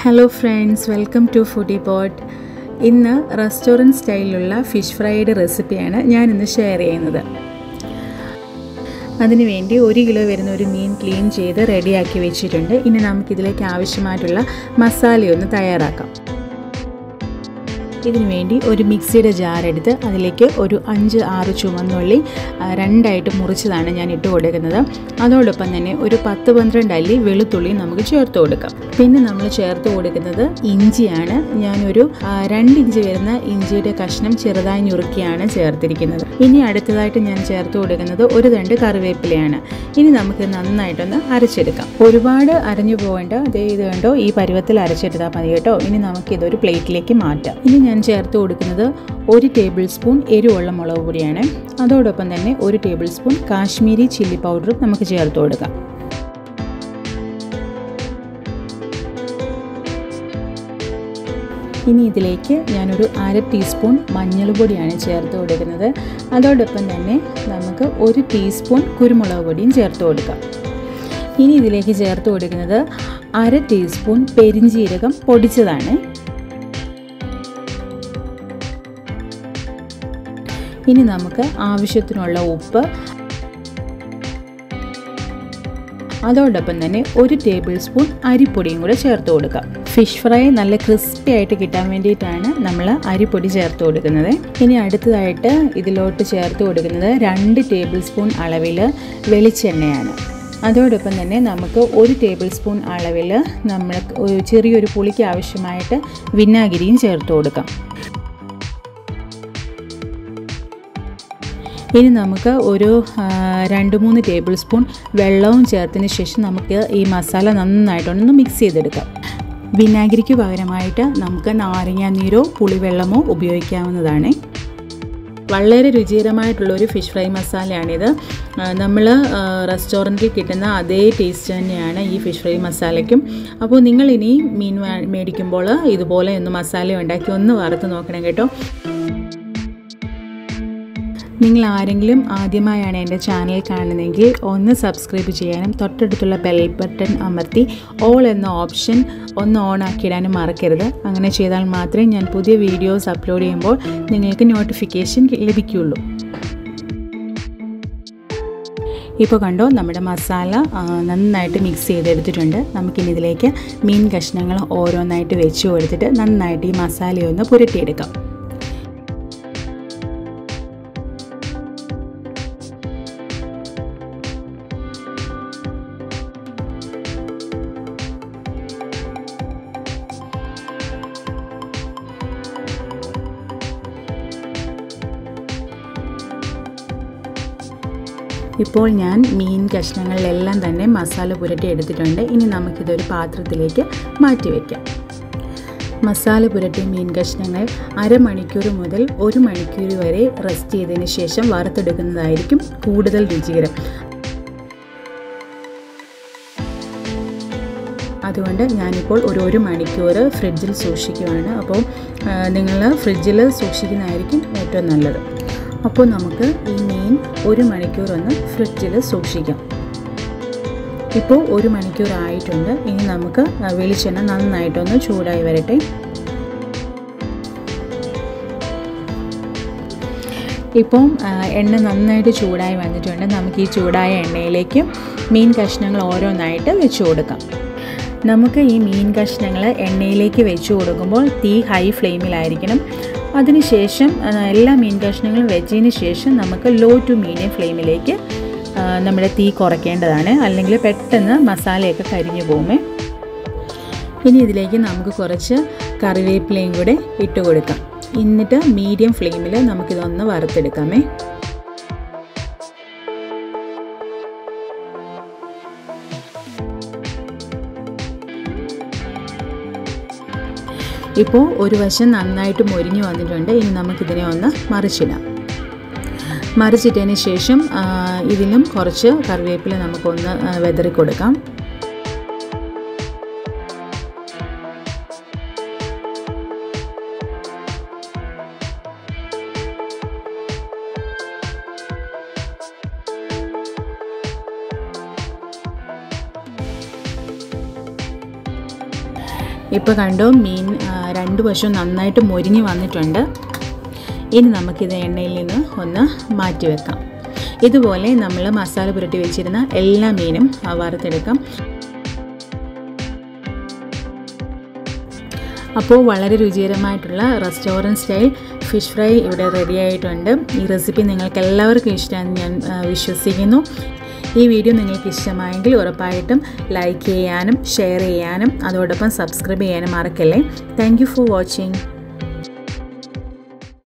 hello friends welcome to foodie pot ഇന്ന് restaurant സ്റ്റൈലിലുള്ള fish fried റെസിപ്പിയാണ് ഞാൻ ഇന്ന് ഷെയർ ചെയ്യുന്നത് അതിനുവേണ്ടി ഒരു കിലോ വരുന്ന ഒരു മീൻ ക്ലീൻ ചെയ്ത് റെഡിയാക്കി വെച്ചിട്ടുണ്ട് ഇനി നമുക്കിതിലേക്ക് ആവശ്യമായിട്ടുള്ള മസാലയൊന്ന് തയ്യാറാക്കാം ഇതിനു വേണ്ടി ഒരു മിക്സിയുടെ ജാർ എടുത്ത് അതിലേക്ക് ഒരു അഞ്ച് ആറ് ചുവന്നുള്ളി ആ, രണ്ടായിട്ട് മുറിച്ചതാണ് ഞാൻ ഇട്ട് കൊടുക്കുന്നത് അതോടൊപ്പം തന്നെ ഒരു പത്ത് പന്ത്രണ്ട് അല്ലി വെളുത്തുള്ളി നമുക്ക് ചേർത്ത് കൊടുക്കാം പിന്നെ നമ്മൾ ചേർത്ത് കൊടുക്കുന്നത് ഇഞ്ചിയാണ് ഞാനൊരു ആ, രണ്ട് ഇഞ്ച് വരുന്ന ഇഞ്ചിയുടെ കഷ്ണം ചെറുതായി ഞുറുക്കിയാണ് ചേർത്തിരിക്കുന്നത് ഇനി അടുത്തതായിട്ട് ഞാൻ ചേർത്ത് കൊടുക്കുന്നത് ഒരു തണ്ട് കറിവേപ്പിലയാണ് ഇനി നമുക്ക് നന്നായിട്ടൊന്ന് അരച്ചെടുക്കാം ഒരുപാട് അരഞ്ഞു പോകേണ്ട അതേ ഇത് കണ്ടോ ഈ പരുവത്തിൽ അരച്ചെടുത്താൽ മതി കേട്ടോ ഇനി നമുക്കിതൊരു പ്ലേറ്റിലേക്ക് മാറ്റാം ഇനി ഞാൻ ചേർത്ത് കൊടുക്കുന്നത് ഒരു ടേബിൾ സ്പൂൺ എരിവുള്ള മുളക് പൊടിയാണ് അതോടൊപ്പം തന്നെ ഒരു ടേബിൾ സ്പൂൺ കാശ്മീരി ചില്ലി പൗഡറും നമുക്ക് ചേർത്ത് കൊടുക്കാം ഇനി ഇതിലേക്ക് ഞാനൊരു അര ടീസ്പൂൺ മഞ്ഞൾപ്പൊടിയാണ് ചേർത്ത് കൊടുക്കുന്നത് അതോടൊപ്പം തന്നെ നമുക്ക് ഒരു ടീസ്പൂൺ കുരുമുളക് പൊടിയും ചേർത്ത് കൊടുക്കാം ഇനി ഇതിലേക്ക് ചേർത്ത് കൊടുക്കുന്നത് അര ടീസ്പൂൺ പെരിഞ്ജീരകം പൊടിച്ചതാണ് ഇനി നമുക്ക് ആവശ്യത്തിനുള്ള ഉപ്പ് അതോടൊപ്പം തന്നെ ഒരു ടേബിൾ സ്പൂൺ അരിപ്പൊടിയും കൂടെ ചേർത്ത് കൊടുക്കാം ഫിഷ് ഫ്രൈ നല്ല ക്രിസ്പി ആയിട്ട് കിട്ടാൻ വേണ്ടിയിട്ടാണ് നമ്മൾ അരിപ്പൊടി ചേർത്ത് കൊടുക്കുന്നത് ഇനി അടുത്തതായിട്ട് ഇതിലോട്ട് ചേർത്ത് കൊടുക്കുന്നത് രണ്ട് ടേബിൾ സ്പൂൺ അളവിൽ വെളിച്ചെണ്ണയാണ് അതോടൊപ്പം തന്നെ നമുക്ക് ഒരു ടേബിൾ സ്പൂൺ അളവിൽ നമ്മൾ ഒരു ചെറിയൊരു പുളിക്ക് ആവശ്യമായിട്ട് വിനാഗിരിയും ചേർത്ത് കൊടുക്കാം ഇനി നമുക്ക് ഒരു ആ, രണ്ട് മൂന്ന് ടേബിൾ സ്പൂൺ വെള്ളവും ചേർത്തതിന് ശേഷം നമുക്ക് ഈ മസാല നന്നായിട്ടൊന്ന് മിക്സ് ചെയ്തെടുക്കാം വിനാഗിരിക്ക് പകരമായിട്ട് നമുക്ക് നാരങ്ങ നീരോ പുളിവെള്ളമോ ഉപയോഗിക്കാവുന്നതാണ് വളരെ രുചികരമായിട്ടുള്ള ഒരു ഫിഷ് ഫ്രൈ മസാലയാണിത് നമ്മൾ റെസ്റ്റോറൻറ്റിൽ കിട്ടുന്ന അതേ ടേസ്റ്റ് തന്നെയാണ് ഈ ഫിഷ് ഫ്രൈ മസാലയ്ക്കും അപ്പോൾ നിങ്ങൾ ഇനി മീൻ വാ- മേടിക്കുമ്പോൾ ഇതുപോലെ ഒന്ന് മസാല ഉണ്ടാക്കി ഒന്ന് വറുത്ത് നോക്കണം കേട്ടോ നിങ്ങൾ ആരെങ്കിലും ആദ്യമായാണ് എൻ്റെ ചാനൽ കാണുന്നതെങ്കിൽ ഒന്ന് സബ്സ്ക്രൈബ് ചെയ്യാനും തൊട്ടടുത്തുള്ള ബെൽ ബട്ടൺ അമർത്തി ഓൾ എന്ന ഓപ്ഷൻ ഒന്ന് ഓൺ ആക്കിയിടാനും മറക്കരുത് അങ്ങനെ ചെയ്താൽ മാത്രമേ ഞാൻ പുതിയ വീഡിയോസ് അപ്ലോഡ് ചെയ്യുമ്പോൾ നിങ്ങൾക്ക് നോട്ടിഫിക്കേഷൻ ലഭിക്കുകയുള്ളൂ ഇപ്പോൾ കണ്ടോ നമ്മുടെ മസാല ആ, നന്നായിട്ട് മിക്സ് ചെയ്തെടുത്തിട്ടുണ്ട് നമുക്കിനി ഇതിലേക്ക് മീൻ കഷ്ണങ്ങൾ ഓരോന്നായിട്ട് വെച്ച് കൊടുത്തിട്ട് നന്നായിട്ട് ഈ മസാലയൊന്ന് പുരട്ടിയെടുക്കാം ഇപ്പോൾ ഞാൻ മീൻ കഷ്ണങ്ങളിലെല്ലാം തന്നെ മസാല പുരട്ടി എടുത്തിട്ടുണ്ട് ഇനി നമുക്കിതൊരു പാത്രത്തിലേക്ക് മാറ്റി വയ്ക്കാം മസാല പുരട്ടിയ മീൻ കഷ്ണങ്ങൾ അരമണിക്കൂർ മുതൽ ഒരു മണിക്കൂർ വരെ റെസ്റ്റ് ചെയ്തതിന് ശേഷം വറുത്തെടുക്കുന്നതായിരിക്കും കൂടുതൽ രുചികരം അതുകൊണ്ട് ഞാനിപ്പോൾ ഒരു ഒരു മണിക്കൂർ ഫ്രിഡ്ജിൽ സൂക്ഷിക്കുവാണ് അപ്പോൾ നിങ്ങൾ ഫ്രിഡ്ജിൽ സൂക്ഷിക്കുന്നതായിരിക്കും ഏറ്റവും നല്ലത് അപ്പോൾ നമുക്ക് ഈ മീൻ ഒരു മണിക്കൂർ ഒന്ന് ഫ്രിഡ്ജിൽ സൂക്ഷിക്കാം ഇപ്പോൾ ഒരു മണിക്കൂർ ആയിട്ടുണ്ട് ഇനി നമുക്ക് വെളിച്ചെണ്ണ നന്നായിട്ടൊന്ന് ചൂടായി വരട്ടെ ഇപ്പം ആ, എണ്ണ നന്നായിട്ട് ചൂടായി വന്നിട്ടുണ്ട് നമുക്ക് ഈ ചൂടായ എണ്ണയിലേക്ക് മീൻ കഷ്ണങ്ങൾ ഓരോന്നായിട്ട് വെച്ച് കൊടുക്കാം നമുക്ക് ഈ മീൻ കഷ്ണങ്ങൾ എണ്ണയിലേക്ക് വെച്ച് കൊടുക്കുമ്പോൾ തീ ഹൈ ഫ്ലെയിമിലായിരിക്കണം അതിനുശേഷം ആ, എല്ലാ മീൻ കഷ്ണങ്ങളും വെച്ചതിന് ശേഷം നമുക്ക് ലോ ടു മീഡിയം ഫ്ലെയിമിലേക്ക് ആ, നമ്മുടെ തീ കുറയ്ക്കേണ്ടതാണ് അല്ലെങ്കിൽ പെട്ടെന്ന് മസാലയൊക്കെ കരിഞ്ഞു പോകുമേ ഇനി ഇതിലേക്ക് നമുക്ക് കുറച്ച് കറിവേപ്പിലയും കൂടെ ഇട്ട് കൊടുക്കാം എന്നിട്ട് മീഡിയം ഫ്ലെയിമിൽ നമുക്കിതൊന്ന് വറുത്തെടുക്കാമേ ഇപ്പോൾ ഒരു വശം നന്നായിട്ട് മൊരിഞ്ഞു വന്നിട്ടുണ്ട് ഇനി നമുക്കിതിനെ ഒന്ന് മറിച്ചിടാം മറിച്ചിട്ടതിന് ശേഷം ആ, ഇതിലും കുറച്ച് കറിവേപ്പില നമുക്കൊന്ന് ആ, വെതറി കൊടുക്കാം ഇപ്പോൾ കണ്ടോ മീൻ ആ, രണ്ട് വശവും നന്നായിട്ട് മൊരിഞ്ഞ് വന്നിട്ടുണ്ട് ഇനി നമുക്കിത് എണ്ണയിൽ നിന്ന് ഒന്ന് മാറ്റി വെക്കാം ഇതുപോലെ നമ്മൾ മസാല പുരട്ടി വെച്ചിരുന്ന എല്ലാ മീനും ആ, വറുത്തെടുക്കാം അപ്പോൾ വളരെ രുചികരമായിട്ടുള്ള റെസ്റ്റോറൻറ്റ് സ്റ്റൈൽ ഫിഷ് ഫ്രൈ ഇവിടെ റെഡി ആയിട്ടുണ്ട് ഈ റെസിപ്പി നിങ്ങൾക്ക് എല്ലാവർക്കും ഇഷ്ടമാണെന്ന് ഞാൻ ആ, വിശ്വസിക്കുന്നു ഈ വീഡിയോ നിങ്ങൾക്ക് ഇഷ്ടമായെങ്കിൽ ഉറപ്പായിട്ടും ലൈക്ക് ചെയ്യാനും ഷെയർ ചെയ്യാനും അതോടൊപ്പം സബ്സ്ക്രൈബ് ചെയ്യാനും മറക്കല്ലേ താങ്ക് ഫോർ വാച്ചിങ്